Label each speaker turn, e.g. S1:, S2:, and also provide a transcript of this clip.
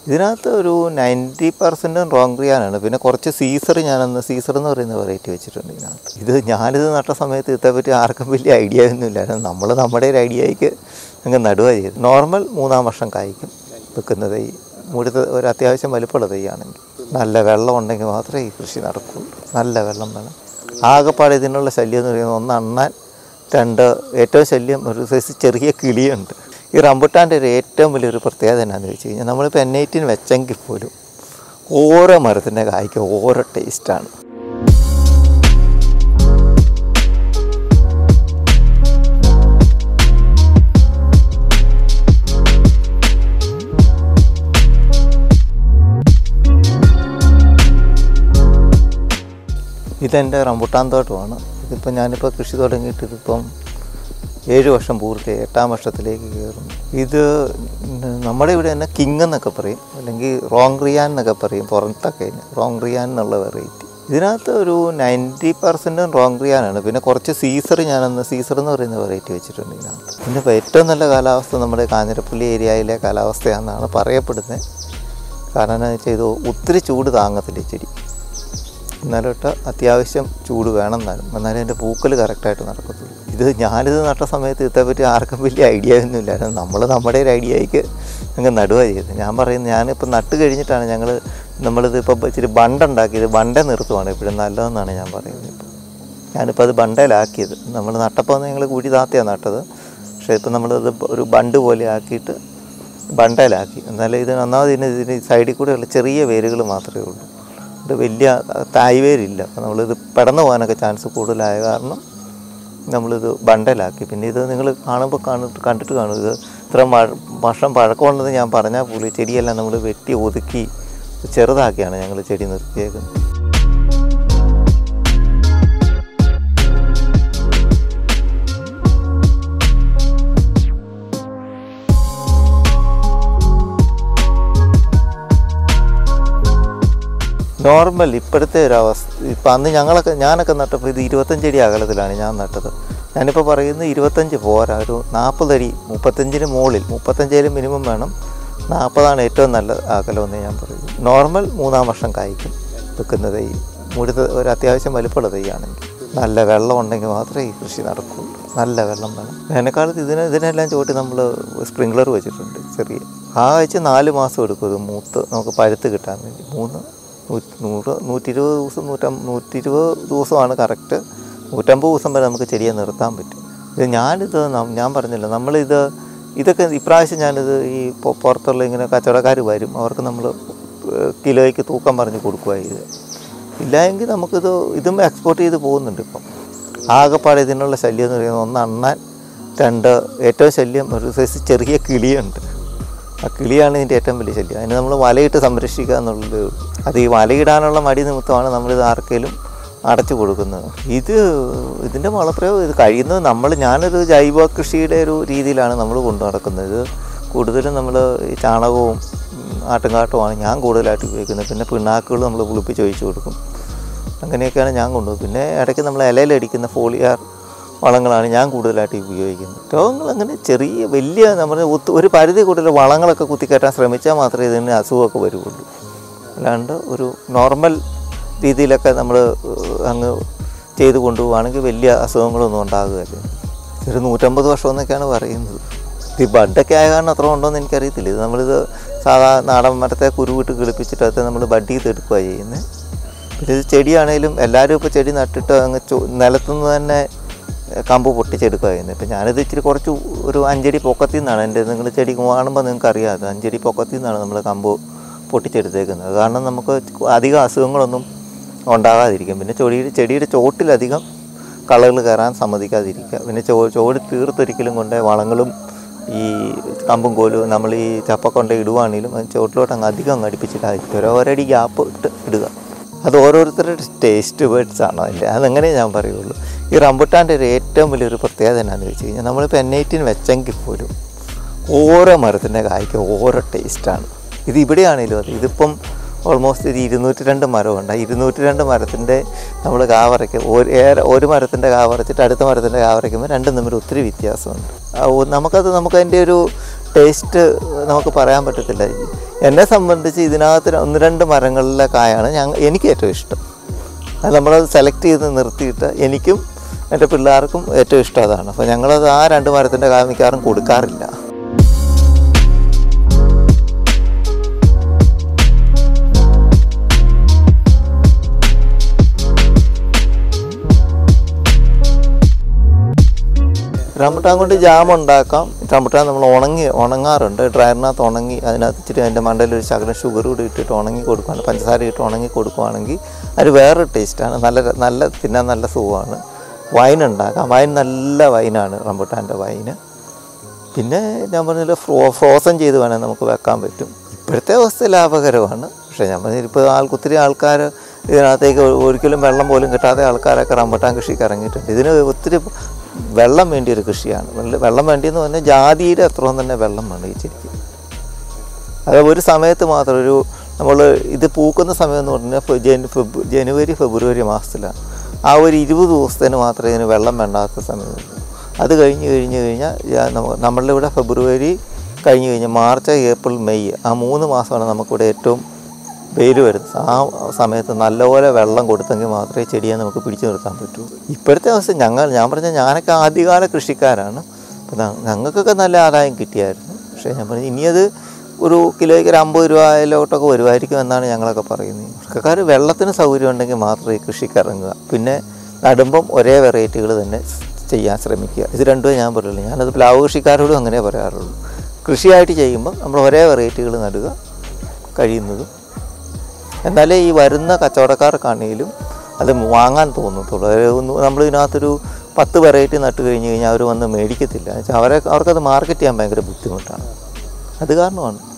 S1: ഇതിനകത്ത് ഒരു ninety പെർസെൻറ്റും wrong റിയാനാണ് പിന്നെ കുറച്ച് സീസർ ഞാനന്ന് സീസർ എന്ന് പറയുന്ന വെറൈറ്റി വെച്ചിട്ടുണ്ട് ഇതിനകത്ത് ഇത് ഞാനിത് നട്ട സമയത്ത് ഇതേപ്പറ്റി ആർക്കും വലിയ ഐഡിയ ഒന്നും ഇല്ലായിരുന്നു നമ്മൾ നമ്മുടെ ഒരു ഐഡിയയ്ക്ക് അങ്ങ് നടുക ചെയ്തു നോർമൽ മൂന്നാം വർഷം കായ്ക്കും വെക്കുന്ന തൈ മുഴുത്ത ഒരു അത്യാവശ്യം വലിപ്പമുള്ള തൈയാണെങ്കിൽ നല്ല വെള്ളം ഉണ്ടെങ്കിൽ മാത്രമേ ഈ കൃഷി നടക്കുള്ളൂ നല്ല വെള്ളം വേണം ആകെപ്പാടെ ഇതിനുള്ള ശല്യം എന്ന് പറയുന്നത് ഒന്ന് അണ്ണാൻ രണ്ട് ഏറ്റവും ശല്യം ഒരു സൈസ് ചെറിയ കിളിയുണ്ട് ഈ റംബുട്ടാൻ്റെ ഒരു ഏറ്റവും വലിയൊരു പ്രത്യേകത എന്നാന്ന് വെച്ച് കഴിഞ്ഞാൽ നമ്മളിപ്പോൾ എൻ ഐറ്റീൻ വെച്ചെങ്കിൽ പോലും ഓരോ മരത്തിൻ്റെ കായ്ക്ക് ഓരോ ടേസ്റ്റാണ് ഇതെൻ്റെ റംബുട്ടാൻ തോട്ടമാണ് ഇതിപ്പോൾ ഞാനിപ്പോൾ കൃഷി തുടങ്ങിയിട്ട് ഇതിപ്പം ഏഴ് വർഷം പൂർത്തിയായി എട്ടാം വർഷത്തിലേക്ക് കയറുന്നു ഇത് നമ്മുടെ ഇവിടെ തന്നെ കിങ് എന്നൊക്കെ പറയും അല്ലെങ്കിൽ റോങ് റിയാൻ എന്നൊക്കെ പറയും പുറത്തൊക്കെ റോങ് റിയാൻ എന്നുള്ള വെറൈറ്റി ഇതിനകത്ത് ഒരു നയൻറ്റി പെർസെൻറ്റും റോങ് റിയാനാണ് പിന്നെ കുറച്ച് സീസർ ഞാനന്ന് സീസർ എന്ന് പറയുന്ന വെറൈറ്റി വെച്ചിട്ടുണ്ട് ഇതിനകത്ത് പിന്നെ ഇപ്പോൾ ഏറ്റവും നല്ല കാലാവസ്ഥ നമ്മുടെ കാഞ്ഞിരപ്പള്ളി ഏരിയയിലെ കാലാവസ്ഥയാണെന്നാണ് പറയപ്പെടുന്നത് കാരണം എന്താണെന്ന് വെച്ചാൽ ഇത് ഒത്തിരി ചൂട് താങ്ങത്തില്ല ഈ ചെടി എന്നാലോട്ട് അത്യാവശ്യം ചൂട് വേണം എന്നാലും എന്നാലും എൻ്റെ പൂക്കൽ കറക്റ്റായിട്ട് നടക്കത്തുള്ളൂ ഇത് ഞാനിത് നട്ട സമയത്ത് ഇതേപ്പറ്റി ആർക്കും വലിയ ഐഡിയ ഒന്നും ഇല്ലായിരുന്നു നമ്മൾ നമ്മുടെ ഒരു ഐഡിയയ്ക്ക് അങ്ങ് നടുക ചെയ്തത് ഞാൻ പറയുന്നത് ഞാനിപ്പോൾ നട്ട് കഴിഞ്ഞിട്ടാണ് ഞങ്ങൾ നമ്മളിത് ഇപ്പോൾ ഇച്ചിരി ബണ്ടുണ്ടാക്കിയത് ബണ്ട നിർത്തുവാണ് ഇപ്പോഴും നല്ലതെന്നാണ് ഞാൻ പറയുന്നത് ഇപ്പോൾ ഞാനിപ്പോൾ അത് ബണ്ടയിലാക്കിയത് നമ്മൾ നട്ടപ്പോൾ ഞങ്ങൾ കുഴി താത്തിയാണ് നട്ടത് പക്ഷേ ഇപ്പം നമ്മളത് ഒരു ബണ്ട് പോലെ ആക്കിയിട്ട് ബണ്ടയിലാക്കി എന്നാലും ഇത് ഒന്നാമത് ഇതിന് ഇതിന് സൈഡിൽ കൂടെയുള്ള ചെറിയ വേരുകൾ മാത്രമേ ഉള്ളൂ ഇത് വലിയ തായ് വേരില്ല അപ്പോൾ നമ്മളിത് പെടന്നു പോകാനൊക്കെ ചാൻസ് കൂടുതലായ കാരണം നമ്മളിത് ബണ്ടലാക്കി പിന്നെ ഇത് നിങ്ങൾ കാണുമ്പോൾ കണ്ടിട്ട് കണ്ടിട്ട് കാണും ഇത് ഇത്ര മഴ- വർഷം പഴക്കമുണ്ടെന്ന് ഞാൻ പറഞ്ഞാൽ പോലും ചെടിയെല്ലാം നമ്മൾ വെട്ടി ഒതുക്കി ചെറുതാക്കിയാണ് ഞങ്ങൾ ചെടി നിർത്തിയേക്കുന്നത് നോർമൽ ഇപ്പോഴത്തെ ഒരു അവസ്ഥ ഇപ്പം അന്ന് ഞങ്ങളൊക്കെ ഞാനൊക്കെ നട്ടപ്പോൾ ഇത് ഇരുപത്തഞ്ചടി അകലത്തിലാണ് ഞാൻ നട്ടത് ഞാനിപ്പോൾ പറയുന്നത് ഇരുപത്തഞ്ച് പോരാ ഒരു നാൽപ്പതടി മുപ്പത്തഞ്ചിന് മുകളിൽ മുപ്പത്തഞ്ചേലും മിനിമം വേണം നാൽപ്പതാണ് ഏറ്റവും നല്ല അകലമെന്ന് ഞാൻ പറയും നോർമൽ മൂന്നാം വർഷം കായ്ക്കും വെക്കുന്ന തൈ മുഴുത്ത ഒരു അത്യാവശ്യം വലിപ്പമുള്ള തൈയാണെങ്കിൽ നല്ല വെള്ളം ഉണ്ടെങ്കിൽ മാത്രമേ ഈ കൃഷി നടക്കുള്ളൂ നല്ല വെള്ളം വേണം വേനൽക്കാലത്ത് ഇതിന് ഇതിനെല്ലാം ചോട്ടി നമ്മൾ സ്പ്രിംഗ്ലർ വെച്ചിട്ടുണ്ട് ചെറിയ ആ ആഴ്ച നാല് മാസം എടുക്കും ഇത് മൂത്ത് നമുക്ക് പഴുത്ത് കിട്ടാൻ വേണ്ടി മൂന്ന് നൂ- നൂറ് നൂറ്റി ഇരുപത് ദിവസം നൂറ്റം നൂറ്റി ഇരുപത് ദിവസമാണ് കറക്റ്റ് നൂറ്റമ്പത് ദിവസം വരെ നമുക്ക് ചെടിയെ നിർത്താൻ പറ്റും ഇത് ഞാനിത് നം- ഞാൻ പറഞ്ഞില്ല നമ്മളിത് ഇതൊക്കെ ഇപ്രാവശ്യം ഞാനിത് ഈ പൊ- പുറത്തുള്ള ഇങ്ങനെ കച്ചവടക്കാർ വരും അവർക്ക് നമ്മൾ കിലോയ്ക്ക് തൂക്കം പറഞ്ഞ് കൊടുക്കുക ഇത് ഇല്ലായെങ്കിൽ നമുക്കിത് ഇതും എക്സ്പോർട്ട് ചെയ്ത് പോകുന്നുണ്ട് ഇപ്പം ആകെപ്പാടെ ഇതിനുള്ള ശല്യം എന്ന് പറയുന്നത് ഒന്ന് അണ്ണാൻ രണ്ട് ഏറ്റവും ശല്യം ഒരു സൈസ് ചെറിയ കിളിയുണ്ട് ആ കിളിയാണ് ഇതിൻ്റെ ഏറ്റവും വലിയ ശല്യം അതിന് നമ്മൾ വലയിട്ട് സംരക്ഷിക്കുക എന്നുള്ളത് അത് ഈ വലയിടാനുള്ള മടി നിമിത്തമാണ് നമ്മളിത് ആർക്കെങ്കിലും അടച്ചു കൊടുക്കുന്നത് ഇത് ഇതിൻ്റെ വളപ്രയോഗം ഇത് കഴിയുന്നത് നമ്മൾ ഞാനൊരു ജൈവ കൃഷിയുടെ ഒരു രീതിയിലാണ് നമ്മൾ കൊണ്ടു നടക്കുന്നത് ഇത് കൂടുതലും നമ്മൾ ഈ ചാണകവും ഉം, ആട്ടുംകാട്ടുമാണ് ഞാൻ കൂടുതലായിട്ട് ഉപയോഗിക്കുന്നത് പിന്നെ പിണ്ണാക്കുകൾ നമ്മൾ പുളിപ്പിച്ച് ഒഴിച്ചു കൊടുക്കും അങ്ങനെയൊക്കെയാണ് ഞാൻ കൊണ്ടുപോകുന്നത് പിന്നെ ഇടയ്ക്ക് നമ്മൾ ഇലയിലടിക്കുന്ന ഫോളിയാർ വളങ്ങളാണ് ഞാൻ കൂടുതലായിട്ട് ഉപയോഗിക്കുന്നത് രോഗങ്ങൾ അങ്ങനെ ചെറിയ വലിയ നമ്മുടെ ഒത്ത് ഒരു പരിധി കൂടുതൽ വളങ്ങളൊക്കെ കുത്തിക്കയറ്റാൻ ശ്രമിച്ചാൽ മാത്രമേ ഇതിന് അസുഖമൊക്കെ വരുള്ളൂ അല്ലാണ്ട് ഒരു നോർമൽ രീതിയിലൊക്കെ നമ്മൾ അങ്ങ് ചെയ്ത് കൊണ്ടുപോവുകയാണെങ്കിൽ വലിയ അസുഖങ്ങളൊന്നും ഉണ്ടാകുകയില്ല ഒരു നൂറ്റമ്പത് വർഷം എന്നൊക്കെയാണ് പറയുന്നത് ഈ ബഡൊക്കെ ആയ കാരണം അത്ര ഉണ്ടോ എന്ന് എനിക്കറിയത്തില്ല ഇത് നമ്മളിത് സാധാ നാടൻ മരത്തെ കുരുവിട്ട് കിളിപ്പിച്ചിട്ട് അത് നമ്മൾ ബഡ് ചെയ്തെടുക്കുകയാണ് ചെയ്യുന്നത് പിന്നെ ഇത് ചെടിയാണേലും എല്ലാവരും ഇപ്പോൾ ചെടി നട്ടിട്ട് അങ്ങ് ചോ നിലത്തുനിന്ന് തന്നെ ഏഹ്, കമ്പ് പൊട്ടിച്ചെടുക്കുക ചെയ്യുന്നത് ഇപ്പം ഞാനിത് ഇച്ചിരി കുറച്ച് ഒരു അഞ്ചടി പൊക്കത്തിൽ നിന്നാണ് എൻ്റെ നിങ്ങൾ ചെടി കാണുമ്പോൾ നിങ്ങൾക്ക് അറിയാം അത് അഞ്ചടി പൊക്കത്തിൽ നിന്നാണ് നമ്മൾ കമ്പ് പൊട്ടിച്ചെടുത്തേക്കുന്നത് കാരണം നമുക്ക് അധികം അസുഖങ്ങളൊന്നും ഉണ്ടാകാതിരിക്കും പിന്നെ ചെടിയുടെ ചെടിയുടെ ചോട്ടിലധികം കളകൾ കയറാൻ സമ്മതിക്കാതിരിക്കുക പിന്നെ ചോ ചോടി തീർത്തൊരിക്കലും കൊണ്ട് വളങ്ങളും ഈ കമ്പും കോലും നമ്മൾ ഈ ചപ്പ കൊണ്ട് ഇടുവാണെങ്കിലും അത് ചോട്ടിലോട്ട് അങ്ങ് അധികം അങ്ങ് അടുപ്പിച്ചിട്ടായിരിക്കും ഒരു ഒരടി ഗ്യാപ്പ് ഇട്ട് ഇടുക അത് ഓരോരുത്തരുടെ ടേസ്റ്റ് ബേഡ്സ് ആണ് അതിൻ്റെ അതങ്ങനെ ഞാൻ പറയുള്ളൂ ഈ റംബുട്ടാൻ്റെ ഒരു ഏറ്റവും വലിയൊരു പ്രത്യേകത എന്നാന്ന് വെച്ച് കഴിഞ്ഞാൽ നമ്മളിപ്പോൾ എൻ ഐറ്റീൻ വെച്ചെങ്കിൽ പോലും ഓരോ മരത്തിൻ്റെ കായ്ക്ക് ഓരോ ടേസ്റ്റാണ് ഇത് ഇവിടെയാണേലും അത് ഇതിപ്പം ഓൾമോസ്റ്റ് ഇത് ഇരുന്നൂറ്റി രണ്ട് മരമുണ്ട് ആ ഇരുന്നൂറ്റി രണ്ട് മരത്തിൻ്റെ നമ്മൾ കാ പറിക്കും ഒരു ഏറെ ഒരു മരത്തിൻ്റെ കാ പറിച്ചിട്ട് അടുത്ത മരത്തിൻ്റെ കാ പറിക്കുമ്പോൾ രണ്ടും തമ്മിൽ ഒത്തിരി വ്യത്യാസമുണ്ട് ആ, ഒ- നമുക്കത് നമുക്കതിൻ്റെ ഒരു ടേസ്റ്റ് നമുക്ക് പറയാൻ പറ്റത്തില്ല എന്നെ സംബന്ധിച്ച് ഇതിനകത്ത് ഒന്ന് രണ്ട് മരങ്ങളിലെ കായാണ് ഞങ്ങൾ എനിക്ക് ഏറ്റവും ഇഷ്ടം അത് നമ്മളത് സെലക്ട് ചെയ്ത് നിർത്തിയിട്ട് എനിക്കും എൻ്റെ പിള്ളേർക്കും ഏറ്റവും ഇഷ്ടം അതാണ് അപ്പോൾ ഞങ്ങളത് ആ രണ്ട് മരത്തിൻ്റെ കായ മിക്കവാറും കൊടുക്കാറില്ല റംബുട്ടാൻ കൊണ്ട് ജാം ഉണ്ടാക്കാം റംബുട്ടാൻ നമ്മൾ ഉണങ്ങി ഉണങ്ങാറുണ്ട് ഡ്രയറിനകത്ത് ഉണങ്ങി അതിനകത്ത് ഇച്ചിരി അതിൻ്റെ മണ്ടയിൽ ഒരു ശകലം ഷുഗർ കൂടി ഇട്ടിട്ട് ഉണങ്ങി കൊടുക്കുകയാണ് പഞ്ചസാര ഇട്ട് ഉണങ്ങി കൊടുക്കുകയാണെങ്കിൽ അത് വേറൊരു ടേസ്റ്റാണ് നല്ല നല്ല തിന്നാൻ നല്ല സുഖമാണ് വൈൻ ഉണ്ടാക്കാം വൈൻ നല്ല വൈനാണ് റംബുട്ടാൻ്റെ വൈന് പിന്നെ ഞാൻ പറഞ്ഞില്ല ഫ്രോ ഫ്രോസൺ ചെയ്ത് വേണേൽ നമുക്ക് വെക്കാൻ പറ്റും ഇപ്പോഴത്തെ അവസ്ഥ ലാഭകരമാണ് പക്ഷേ ഞാൻ പറഞ്ഞ ഇപ്പോൾ ആൾ ഒത്തിരി ആൾക്കാർ ഇതിനകത്തേക്ക് ഒ- ഒരിക്കലും വെള്ളം പോലും കിട്ടാതെ ആൾക്കാരൊക്കെ റംബുട്ടാൻ കൃഷിക്ക് ഇറങ്ങിയിട്ടുണ്ട് ഇതിന് ഒത്തിരി വെള്ളം വേണ്ടിയ ഒരു കൃഷിയാണ് വെള്ള- വെള്ളം വേണ്ടിയെന്ന് പറഞ്ഞാൽ ജാതിയുടെ അത്രയും തന്നെ വെള്ളം വേണം ഈ ചെടിക്ക് അത് ഒരു സമയത്ത് മാത്രം ഒരു നമ്മൾ ഇത് പൂക്കുന്ന സമയം എന്ന് പറഞ്ഞാൽ ഫെ- ജനു ഫെബ് ജനുവരി ഫെബ്രുവരി മാസത്തിലാണ് ആ ഒരു ഇരുപത് ദിവസത്തിന് മാത്രമേ ഇതിന് വെള്ളം വേണ്ടാത്ത സമയമുള്ളൂ അത് കഴിഞ്ഞ് കഴിഞ്ഞ് കഴിഞ്ഞാൽ ഞാൻ നമ്മ- നമ്മളുടെ ഇവിടെ ഫെബ്രുവരി കഴിഞ്ഞ് കഴിഞ്ഞാൽ മാർച്ച് ഏപ്രിൽ മെയ് ആ മൂന്ന് മാസമാണ് നമുക്കിവിടെ ഏറ്റവും വെയിൽ വരുന്നത് ആ സമയത്ത് നല്ലപോലെ വെള്ളം കൊടുത്തെങ്കിൽ മാത്രമേ ചെടിയെ നമുക്ക് പിടിച്ചു നിർത്താൻ പറ്റൂ ഇപ്പോഴത്തെ അവസ്ഥ ഞങ്ങൾ ഞാൻ പറഞ്ഞ ഞാനൊക്കെ ആദ്യകാല കൃഷിക്കാരാണ് അപ്പം ഞങ്ങൾക്കൊക്കെ നല്ല ആദായം കിട്ടിയായിരുന്നു പക്ഷേ ഞാൻ പറഞ്ഞു ഇനിയത് ഒരു കിലോയ്ക്ക് ഒരു അമ്പത് രൂപയിലോട്ടൊക്കെ വരുമായിരിക്കും എന്നാണ് ഞങ്ങളൊക്കെ പറയുന്നത് കൃഷിക്കാർ വെള്ളത്തിന് സൗകര്യം ഉണ്ടെങ്കിൽ മാത്രമേ ഈ കൃഷിക്ക് ഇറങ്ങുക പിന്നെ നടുമ്പം ഒരേ വെറൈറ്റികൾ തന്നെ ചെയ്യാൻ ശ്രമിക്കുക ഇത് രണ്ടുമേ ഞാൻ പറയുള്ളൂ ഞാനത് പ്ലാവ് കൃഷിക്കാരോടും അങ്ങനെ പറയാറുള്ളൂ കൃഷിയായിട്ട് ചെയ്യുമ്പോൾ നമ്മൾ ഒരേ വെറൈറ്റികൾ നടുക കഴിയുന്നതും എന്നാലേ ഈ വരുന്ന കച്ചവടക്കാർക്കാണെങ്കിലും അത് വാങ്ങാൻ തോന്നത്തുള്ളൂ അത് ഒന്ന് നമ്മൾ ഇതിനകത്തൊരു പത്ത് വെറൈറ്റി നട്ട് കഴിഞ്ഞ് കഴിഞ്ഞാൽ അവർ വന്ന് മേടിക്കത്തില്ല എന്നുവെച്ചാൽ അവരെ അവർക്കത് മാർക്കറ്റ് ചെയ്യാൻ ഭയങ്കര ബുദ്ധിമുട്ടാണ് അത് കാരണമാണ്